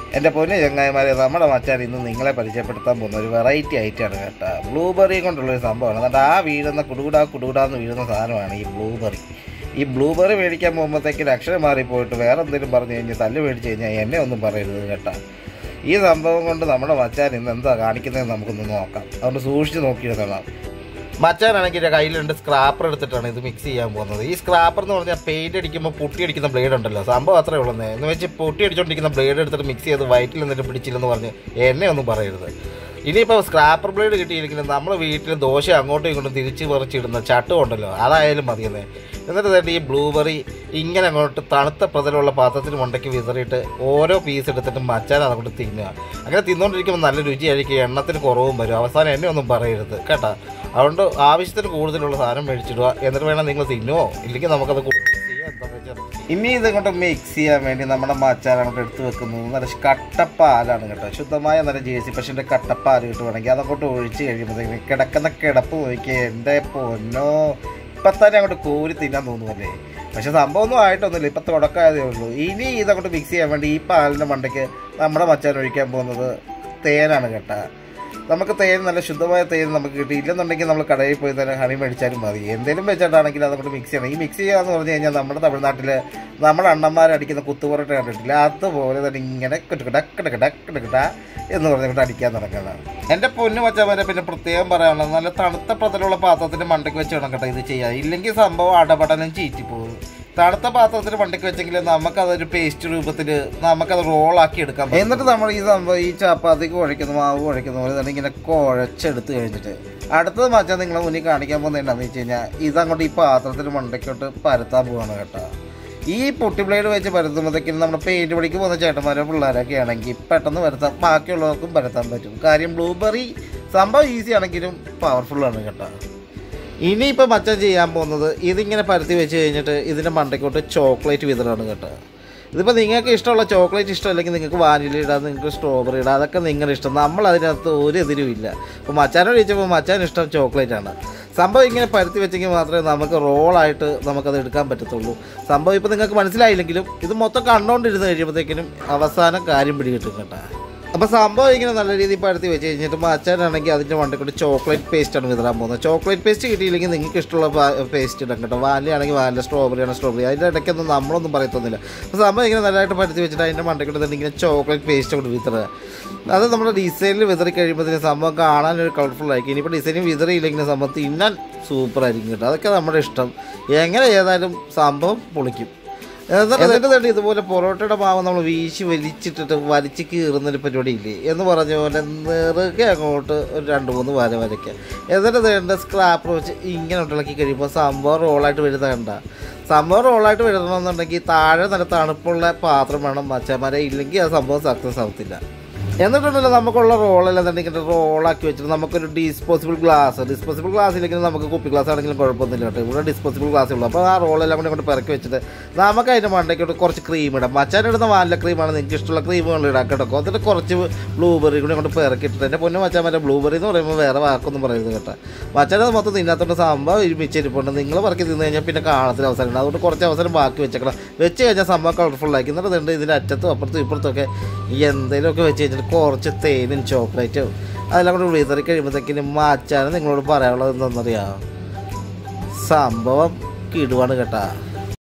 എൻ്റെ പൊന്നു ചങ്ങായിമാരെ നമ്മുടെ മച്ചാൻ ഇന്ന് നിങ്ങളെ പരിചയപ്പെടുത്താൻ പോകുന്ന ഒരു വെറൈറ്റി ഐറ്റമാണ് കേട്ടോ ബ്ലൂബെറി കൊണ്ടുള്ളൊരു സംഭവമാണ് എന്നിട്ട് ആ വീഴുന്ന കുടുകുടാ കുടുകുടാന്ന് വീഴുന്ന സാധനമാണ് ഈ ബ്ലൂബെറി ഈ ബ്ലൂബെറി മേടിക്കാൻ പോകുമ്പോഴത്തേക്ക് അക്ഷരം മാറിപ്പോയിട്ട് വേറെ എന്തെങ്കിലും പറഞ്ഞു കഴിഞ്ഞാൽ തല്ല് മേടിച്ച് കഴിഞ്ഞാൽ എന്നെ ഒന്നും പറയരുത് കേട്ടോ ഈ സംഭവം കൊണ്ട് നമ്മുടെ മച്ചാൻ ഇന്ന് എന്താ കാണിക്കുന്നതെന്ന് നമുക്കൊന്ന് നോക്കാം അതുകൊണ്ട് സൂക്ഷിച്ച് നോക്കിയിരുന്നോളാം മച്ചാനാണെങ്കിൽ എൻ്റെ കയ്യിൽ രണ്ട് സ്ക്രാപ്പർ എടുത്തിട്ടാണ് ഇത് മിക്സ് ചെയ്യാൻ പോകുന്നത് ഈ സ്ക്രാപ്പർ എന്ന് പറഞ്ഞാൽ പെയിന്റ് അടിക്കുമ്പോൾ പൊട്ടി അടിക്കുന്ന ബ്ലേഡ് ഉണ്ടല്ലോ സംഭവം അത്രേ ഉള്ളൂ എന്ന് വെച്ച് പൊട്ടി അടിച്ചുകൊണ്ടിരിക്കുന്ന ബ്ലേഡ് എടുത്തിട്ട് മിക്സ് ചെയ്ത് വയറ്റിൽ നിന്നിട്ട് പിടിച്ചില്ലെന്ന് പറഞ്ഞ് എന്നെ ഒന്നും പറയരുത് ഇനിയിപ്പോൾ സ്ക്രാപ്പർ ബ്ലേഡ് കിട്ടിയിരിക്കുന്നത് നമ്മൾ വീട്ടിൽ ദോശ അങ്ങോട്ടും ഇങ്ങോട്ടും തിരിച്ച് പറിച്ചിടുന്ന ചട്ടും ഉണ്ടല്ലോ അതായാലും മതിയെന്നേ എന്നിട്ട് തന്നെ ഈ ബ്ലൂബെറി ഇങ്ങനെ അങ്ങോട്ട് തണുത്ത പ്രതലമുള്ള പാത്രത്തിൽ മണ്ടയ്ക്ക് വിതറിയിട്ട് ഓരോ പീസ് എടുത്തിട്ട് മച്ചാൻ അതുകൊണ്ട് തിന്നുക അങ്ങനെ തിന്നുകൊണ്ടിരിക്കുമ്പോൾ നല്ല രുചിയായിരിക്കും എണ്ണത്തിന് കുറവും വരും അവസാനം എന്നെ ഒന്നും പറയരുത് കേട്ടോ അതുകൊണ്ട് ആവശ്യത്തിന് കൂടുതലുള്ള സാധനം മേടിച്ചിടുക എന്നിട്ട് വേണം നിങ്ങൾ തിന്നുവോ ഇല്ലെങ്കിൽ നമുക്കത് കു- ചെയ്യാം, എന്താന്ന് വെച്ചാൽ. ഇനി ഇത് കൊണ്ട് മിക്സ് ചെയ്യാൻ വേണ്ടി നമ്മുടെ മച്ചാനാണ് എടുത്ത് വെക്കുന്നത് നല്ല കട്ടപ്പാലാണ് കേട്ടോ ശുദ്ധമായ നല്ല ജേഴ്സി പശുവിൻ്റെ കട്ടപ്പാൽ കിട്ടുവാണെങ്കിൽ അതങ്ങോട്ട് ഒഴിച്ച് കഴിയുമ്പോഴത്തേക്കും കിടക്കുന്ന കിടപ്പ് നോക്കി എൻ്റെ പൊന്നോ ഇപ്പം തന്നെ അങ്ങോട്ട് കോരി തിന്നാൻ തോന്നുമല്ലേ പക്ഷെ സംഭവമൊന്നും ആയിട്ടൊന്നുമില്ല ഇപ്പം തുടക്കമായതേ ഉള്ളൂ ഇനി ഇതങ്ങോട്ട് മിക്സ് ചെയ്യാൻ വേണ്ടി ഈ പാലിൻ്റെ മണ്ടയ്ക്ക് നമ്മുടെ മച്ചാൻ ഒഴിക്കാൻ പോകുന്നത് തേനാണ് കേട്ടോ നമുക്ക് തേൻ നല്ല ശുദ്ധമായ തേൻ നമുക്ക് കിട്ടി ഇല്ലെന്നുണ്ടെങ്കിൽ നമ്മൾ കടയിൽ പോയി തന്നെ ഹണി മേടിച്ചാലും മതി എന്തെങ്കിലും വെച്ചിട്ടാണെങ്കിൽ അതുകൊണ്ട് മിക്സ് ചെയ്യണം ഈ മിക്സ് ചെയ്യാന്ന് പറഞ്ഞു കഴിഞ്ഞാൽ നമ്മുടെ തമിഴ്നാട്ടിൽ നമ്മുടെ അണ്ണന്മാരടിക്കുന്ന കുത്തുപൊറോട്ട കണ്ടിട്ടില്ല അതുപോലെ തന്നെ ഇങ്ങനെ കിട്ടുകിടക്കിടക്കിടക്കിടക്കിട എന്ന് പറഞ്ഞുകൊണ്ട് അടിക്കാൻ നടക്കണം എൻ്റെ പൊന്നു മച്ചമാരെ പിന്നെ പ്രത്യേകം പറയാനുള്ളത് നല്ല തണുത്ത പ്രതലുള്ള പാത്രത്തിൻ്റെ മണ്ടയ്ക്ക് വെച്ച് വേണം കേട്ടോ ഇത് ചെയ്യാൻ ഇല്ലെങ്കിൽ സംഭവം അടപടലും ചീറ്റി പോകും തണുത്ത പാത്രത്തിൽ മണ്ടയ്ക്ക് വെച്ചെങ്കിൽ നമുക്കതൊരു പേസ്റ്റ് രൂപത്തിൽ നമുക്കത് റോളാക്കി എടുക്കാൻ പറ്റും. എന്നിട്ട് നമ്മൾ ഈ സംഭവം ഈ ചപ്പാത്തിക്ക് കുഴയ്ക്കുന്ന മാവ് കുഴയ്ക്കുന്ന പോലെ തന്നെ ഇങ്ങനെ കുഴച്ചെടുത്ത് കഴിഞ്ഞിട്ട് അടുത്തത് മാറ്റാൻ നിങ്ങളെ മുന്നിൽ കാണിക്കാൻ പോകുന്നത് എന്താണെന്ന് വെച്ച് കഴിഞ്ഞാൽ ഇതങ്ങോട്ട് ഈ പാത്രത്തിൽ മണ്ടയ്ക്കോട്ട് പരത്താൻ പോവാണ് കേട്ടോ ഈ പൊട്ടി ബ്ലേഡ് വെച്ച് പരത്തുമ്പോഴത്തേക്കും നമ്മുടെ പെയിൻറ്റ് പണിക്ക് പോകുന്ന ചേട്ടന്മാരോ പിള്ളേരൊക്കെ ആണെങ്കിൽ പെട്ടെന്ന് പരത്താം ബാക്കിയുള്ളവർക്കും പരത്താൻ പറ്റും കാര്യം ബ്ലൂബെറി സംഭവം ഈസി ആണെങ്കിലും പവർഫുള്ളാണ് കേട്ടോ ഇനിയിപ്പോൾ മച്ചാൻ ചെയ്യാൻ പോകുന്നത് ഇതിങ്ങനെ പരത്തി വെച്ച് കഴിഞ്ഞിട്ട് ഇതിൻ്റെ മണ്ടയ്ക്കോട്ട് ചോക്ലേറ്റ് വിതറാണ് കേട്ടോ ഇതിപ്പോൾ നിങ്ങൾക്ക് ഇഷ്ടമുള്ള ചോക്ലേറ്റ് ഇഷ്ടമല്ലെങ്കിൽ നിങ്ങൾക്ക് വാനില ഇടാം നിങ്ങൾക്ക് സ്ട്രോബെറി ഇടാം അതൊക്കെ നിങ്ങളുടെ ഇഷ്ടം നമ്മൾ അതിനകത്ത് ഒരു എതിരും ഇല്ല അപ്പോൾ മച്ചാനോട് ചോദിച്ചപ്പോൾ മച്ചാൻ ഇഷ്ടം ചോക്ലേറ്റ് ആണ് സംഭവം ഇങ്ങനെ പരത്തി വെച്ചെങ്കിൽ മാത്രമേ നമുക്ക് റോളായിട്ട് നമുക്കത് എടുക്കാൻ പറ്റത്തുള്ളൂ സംഭവം ഇപ്പോൾ നിങ്ങൾക്ക് മനസ്സിലായില്ലെങ്കിലും ഇത് മൊത്തം കണ്ടുകൊണ്ടിരുന്ന് കഴിയുമ്പോഴത്തേക്കിനും അവസാനം കാര്യം പിടികിട്ടും കേട്ടോ അപ്പോൾ സംഭവം ഇങ്ങനെ നല്ല രീതിയിൽ പരത്തി വെച്ച് കഴിഞ്ഞിട്ട് മച്ചാനാണെങ്കിൽ അതിൻ്റെ മണ്ടക്കൂടി ചോക്ലേറ്റ് പേസ്റ്റാണ് വിതറാൻ പോകുന്നത് ചോക്ലേറ്റ് പേസ്റ്റ് കിട്ടിയില്ലെങ്കിൽ നിങ്ങൾക്ക് ഇഷ്ടമുള്ള പേസ്റ്റ് ഇടാം കേട്ടോ വാനില ആണെങ്കിൽ വാനില സ്ട്രോബെറി ആണ് സ്ട്രോബെറി അതിൻ്റെ ഇടയ്ക്കൊന്നും നമ്മളൊന്നും പറയത്തൊന്നുമില്ല അപ്പോൾ സംഭവം ഇങ്ങനെ നല്ലതായിട്ട് പരത്തി വെച്ചിട്ട് അതിൻ്റെ മണ്ടക്കൂടി തന്നെ ഇങ്ങനെ ചോക്ലേറ്റ് പേസ്റ്റ് കൊണ്ട് വിതറുക അത് നമ്മുടെ ഡിസൈനിൽ വിതറി കഴിയുമ്പോഴത്തേക്കും സംഭവം കാണാൻ ഒരു കളർഫുൾ ആയിരിക്കും ഇനിയിപ്പോൾ ഡിസൈനിൽ വിതറിയില്ലെങ്കിൽ സംഭവം തിന്നാൻ സൂപ്പർ ആയിരിക്കും കേട്ടോ അതൊക്കെ നമ്മുടെ ഇഷ്ടം എങ്ങനെ ഏതായാലും സംഭവം പൊളിക്കും എന്നിട്ട് എന്നിട്ട് തന്നെ ഇതുപോലെ പൊറോട്ടയുടെ മാവ് നമ്മൾ വീശി വലിച്ചിട്ടിട്ട് വലിച്ച് കീറുന്നൊരു പരിപാടി ഇല്ലേ എന്ന് പറഞ്ഞ പോലെ നെറുകെ അങ്ങോട്ട് ഒരു രണ്ട് മൂന്ന് വര വരയ്ക്കുക എന്നിട്ട് വേണ്ട സ്ക്രാപ്പർ വെച്ച് ഇങ്ങനെ ഇളക്കി കഴിയുമ്പോൾ സംഭവം റോളായിട്ട് വരുന്ന കണ്ട സംഭവം റോളായിട്ട് വരണമെന്നുണ്ടെങ്കിൽ താഴെ നല്ല തണുപ്പുള്ള പാത്രം വേണം മച്ചന്മാരെ ഇല്ലെങ്കിൽ ആ സംഭവം സക്സസ് ആവത്തില്ല എന്നിട്ടുണ്ടല്ലോ നമുക്കുള്ള റോളെല്ലാം തന്നെ ഇങ്ങനെ റോളാക്കി വെച്ചിട്ട് നമുക്കൊരു ഡിസ്പോസിബിൾ ഗ്ലാസ് ഡിസ്പോസിബിൾ ഗ്ലാസ് ഇല്ലെങ്കിൽ നമുക്ക് കുപ്പി ഗ്ലാസ് ആണെങ്കിലും കുഴപ്പമൊന്നുമില്ല കേട്ടോ ഇവിടെ ഡിസ്പോസിബിൾ ഗ്ലാസ് ഉള്ളൂ അപ്പോൾ ആ റോളെല്ലാം കൂടി കൊണ്ട് പിറക്കി വെച്ചിട്ട് നമുക്ക് അതിൻ്റെ മണ്ടയ്ക്കോട്ട് കുറച്ച് ക്രീം ഇടാം മച്ചാനിടുന്ന വാനില ക്രീമാണ് നിങ്ങൾക്ക് ഇഷ്ടമുള്ള ക്രീമുകൾ ഇടാം കേട്ടോ എന്നിട്ട് കുറച്ച് ബ്ലൂബെറി കൂടി കൊണ്ട് പിറക്കിയിട്ടിട്ട് എൻ്റെ പൊന്നു മച്ചാൻ മറ്റേ ബ്ലൂബെറി എന്ന് പറയുമ്പോൾ വേറെ വാക്കൊന്നും പറയരുത് കേട്ടോ മച്ചാനത് മൊത്തം തിന്നാത്തോണ്ട് സംഭവം ഒരുമിച്ചിരിപ്പുണ്ട് നിങ്ങൾ പറക്കി തിന്നു കഴിഞ്ഞാൽ പിന്നെ കാണത്തിന് അവസരം ഉണ്ട് അതുകൊണ്ട് കുറച്ച് അവസരം ബാക്കി വെച്ചേക്കണം വെച്ച് കഴിഞ്ഞാൽ സംഭവം കളർഫുൾ ആക്കി എന്നിട്ട് ഇതുണ്ട് ഇതിൻ്റെ അറ്റത്തും അപ്പുറത്തും ഇപ്പുറത്തും ഒക്കെ ഈ എന്തെങ്കിലുമൊക്കെ വെച്ച് കഴിഞ്ഞിട്ട് കുറച്ച് തേനും ചോക്ലേറ്റും അതെല്ലാം കൂടെ വിതറി കഴിയുമ്പോഴത്തേക്കിനും മാച്ചാനും നിങ്ങളോട് പറയാനുള്ളത് എന്താണെന്നറിയാം സംഭവം കിടുവാണ് കേട്ടാ